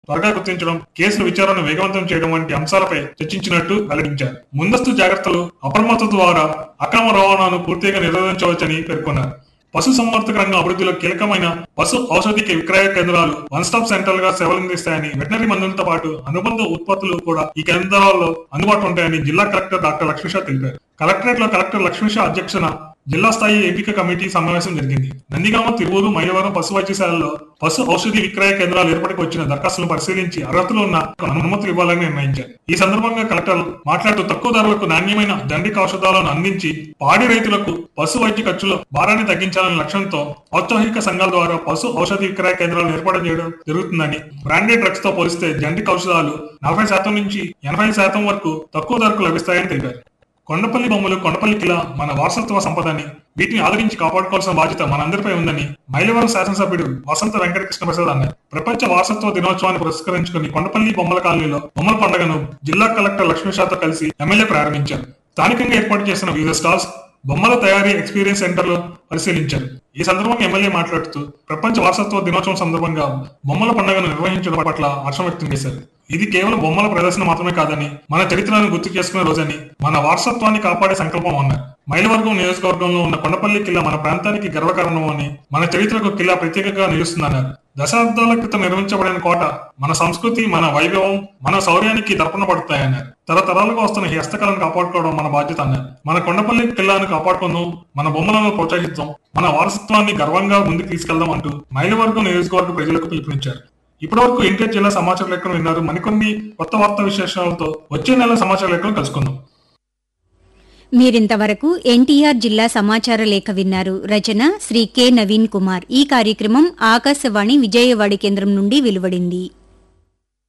త్వరగా గుర్తించడం కేసుల విచారణ వేగవంతం చేయడం వంటి అంశాలపై చర్చించినట్టు వెల్లడించారు ముందస్తు జాగ్రత్తలు అప్రమత్తత ద్వారా అక్రమ రవాణాను పూర్తిగా నిరోధించవచ్చని పేర్కొన్నారు పశు సంవర్ధక రంగం అభివృద్ధిలో కీలకమైన పశు ఔషధిక విక్రయ కేంద్రాలు వన్ స్టాప్ సెంటర్ గా సేవలందిస్తాయని వెటనరీ మందులతో పాటు అనుబంధ ఉత్పత్తులు కూడా ఈ కేంద్రాల్లో అందుబాటులో ఉంటాయని జిల్లా కలెక్టర్ డాక్టర్ లక్ష్మీషా తెలిపారు కలెక్టరేట్ లో కలెక్టర్ లక్ష్మీషా అధ్యక్షన జిల్లా స్థాయి ఎంపిక కమిటీ సమావేశం జరిగింది నందిగామ తిరువూరు మైలవరం పశు వైద్యశాలలో పశు ఔషధి విక్రయ కేంద్రాలు ఏర్పాటుకు వచ్చిన దరఖాస్తులను పరిశీలించి అర్హతలు ఉన్న అనుమతులు ఇవ్వాలని నిర్ణయించారు ఈ సందర్భంగా కలెక్టర్ మాట్లాడుతూ తక్కువ ధరలకు నాణ్యమైన దండిక ఔషధాలను అందించి పాడి రైతులకు పశు వైద్య ఖర్చుల భారాన్ని తగ్గించాలనే లక్ష్యంతో ఔత్సాహిక సంఘాల ద్వారా పశు ఔషధి విక్రయ కేంద్రాలను ఏర్పాటు చేయడం జరుగుతుందని బ్రాండెడ్ డ్రగ్స్ తో పోలిస్తే జండిక ఔషధాలు నలభై శాతం నుంచి ఎనభై శాతం వరకు తక్కువ ధరకు లభిస్తాయని తెలిపారు కొండపల్లి బొమ్మలు కొండపల్లి కిలా మన వారసత్వ సంపదని వీటిని ఆదరించి కాపాడుకోవాల్సిన బాధ్యత మనందరిపై ఉందని మైలవరం శాసనసభ్యుడు వసంత వెంకటకృష్ణ ప్రసాద్ అన్నారు ప్రపంచ వారసత్వ దినోత్సవాన్ని పురస్కరించుకుని కొండపల్లి బొమ్మల కాలనీలో బొమ్మల పండుగను జిల్లా కలెక్టర్ లక్ష్మీషాతో కలిసి ఎమ్మెల్యే ప్రారంభించారు స్థానికంగా ఏర్పాటు చేసిన వివిధ స్టాల్స్ బొమ్మల తయారీ ఎక్స్పీరియన్స్ సెంటర్ లో పరిశీలించారు ఈ సందర్భంగా ఎమ్మెల్యే మాట్లాడుతూ ప్రపంచ వారసత్వ దినోత్సవం సందర్భంగా బొమ్మల పండుగను నిర్వహించడం పట్ల హర్షం వ్యక్తం చేశారు ఇది కేవలం బొమ్మల ప్రదర్శన మాత్రమే కాదని మన చరిత్రను గుర్తు చేసుకునే రోజని మన వారసత్వాన్ని కాపాడే సంకల్పం అన్నారు మైలవర్గం నియోజకవర్గంలో ఉన్న కొండపల్లి కిల్లా మన ప్రాంతానికి గర్వకారణం అని మన చరిత్రకు కిల్లా ప్రత్యేకంగా నిలుస్తుందన్నారు దశాబ్దాల క్రితం నిర్మించబడిన కోట మన సంస్కృతి మన వైభవం మన శౌర్యానికి దర్పణ పడతాయన్నారు తరతరాలుగా వస్తున్న ఈ హస్తకళను కాపాడుకోవడం మన బాధ్యత అన్నారు మన కొండపల్లి కిల్లాను కాపాడుకుందాం మన బొమ్మలను ప్రోత్సహిద్దాం మన వారసత్వాన్ని గర్వంగా ముందుకు తీసుకెళ్దాం అంటూ మైలవర్గం నియోజకవర్గ ప్రజలకు పిలుపునిచ్చారు ఇప్పటివరకు ఎన్టీఆర్ జిల్లా సమాచార లేఖను విన్నారు మరికొన్ని కొత్త వార్తా విశేషాలతో వచ్చే నెల సమాచార లేఖను కలుసుకుందాం మీరింతవరకు ఎన్టీఆర్ జిల్లా సమాచార లేఖ విన్నారు రచన శ్రీ కె నవీన్ కుమార్ ఈ కార్యక్రమం ఆకాశవాణి విజయవాడ కేంద్రం నుండి వెలువడింది